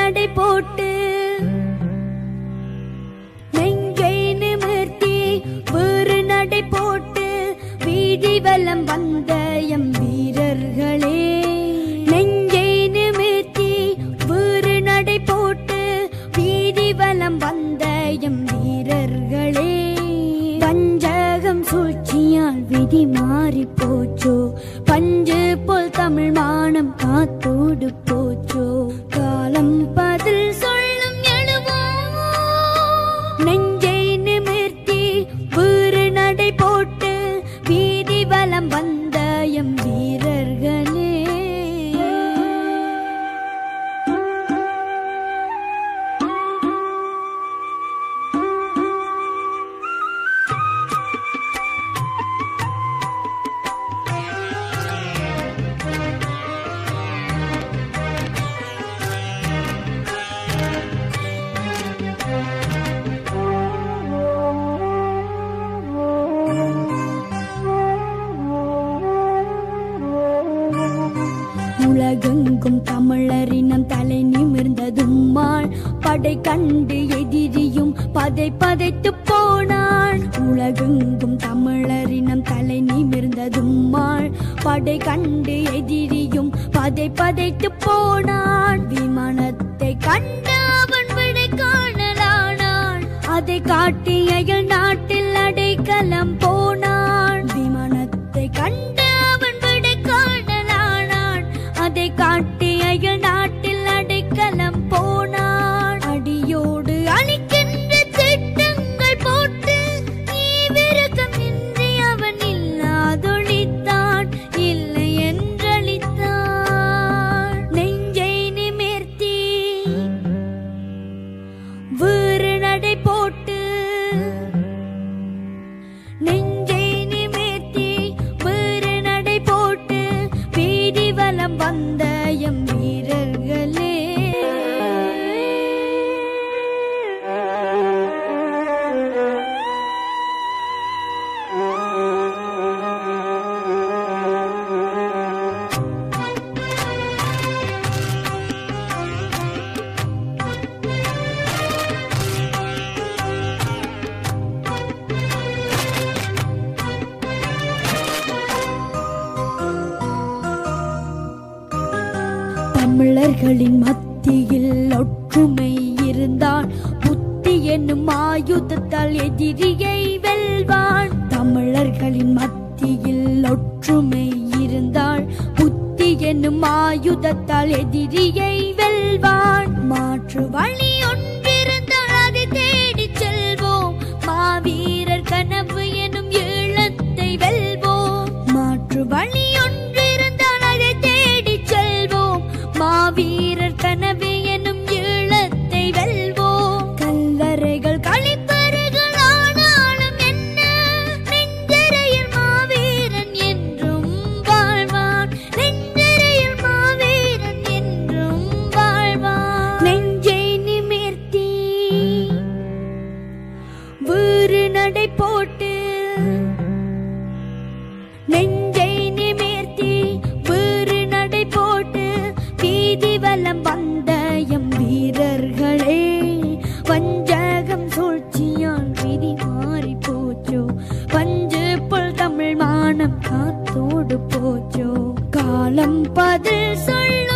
நடை போட்டு நெஞ்சை நிமிர்த்தி வேறு நடை போட்டு வீதி வலம் வந்த எம் வீரர்களே நெஞ்சை நிமிர்த்தி வேறு நடை போட்டு வீதி வலம் வந்த எம் வீரர்களே பஞ்சகம் சூழ்ச்சியால் விதி மாறி போச்சோ பஞ்சு போல் தமிழ் மானம் காத்தோடு போச்சோ காலம் பதில் சொல்லும் எழுவோமோ நெஞ்சை நிமிர்த்தி வேறு நடை போட்டு வீதி வலம் வந்த எம் வீரர்களே உலகெங்கும் தமிழரினம் தலை நிமிர்ந்ததும்மாள் படை கண்டு எதிரியும் பதை பதைத்து போனாள் உலகெங்கும் தமிழரினம் தலை நிமிர்ந்ததும்மாள் படை கண்டு எதிரியும் பதை பதைத்து போனான் விமானத்தை கண்டு அவன் விடை காணலானான் அதை காட்டி அயல் நாட்டில் அடைக்கலம் போனான் விமானத்தை கண்டு அவன் விடை காணலானான் அதை காட்டி அயல் நாட்டில் அடைக்கலம் போனான் அடியோடு அழிக்கின்ற திட்டங்கள் போட்டு ஈவிரக்கம் இன்றி அவன் இல்லாதொழித்தான் இல்லை என்றழித்தான் நெஞ்சை நிமிர்த்தி வேறு நடை போட்டு நெஞ்சை நிமிர்த்தி வேறு நடை போட்டு வீதி வலம் வந்த எம் வீரர்களே தமிழர்களின் மத்தியில் ஒற்றுமை இருந்தால் புத்தி என்னும் ஆயுதத்தால் எதிரியை வெல்வான் தமிழர்களின் மத்தியில் ஒற்றுமை இருந்தால் புத்தி என்னும் ஆயுதத்தால் எதிரியை வெல்வான் மாற்று வழி ஒன்றிருந்தால் அதை தேடிச் செல்வோம் மாவீரர் கனவு எனும் ஈழத்தை வெல்வோம் மாற்று வழி ஒன்றிருந்தால் அதை தேடிச் செல்வோம் மாவீரர் கனவு எனும் ஈழத்தை வெல்வோம் கல்லறைகள் கழிப்பறைகள் ஆனாலும் என்ன நெஞ்சறையில் மாவீரன் என்றும் வாழ்வான் நெஞ்சறையில் மாவீரன் என்றும் வாழ்வான் நெஞ்சை நிமிர்த்தி வேறு நடை போட்டு நெஞ்சை நிமிர்த்தி வேறு நடை போட்டு வீதி வலம் வந்த எம் வீரர்களே வஞ்சகம் சூழ்ச்சியால் விதி மாறி போச்சோ பஞ்சு புல் தமிழ் மானம் காத்தோடு போச்சோ காலம் பதில் சொல்ல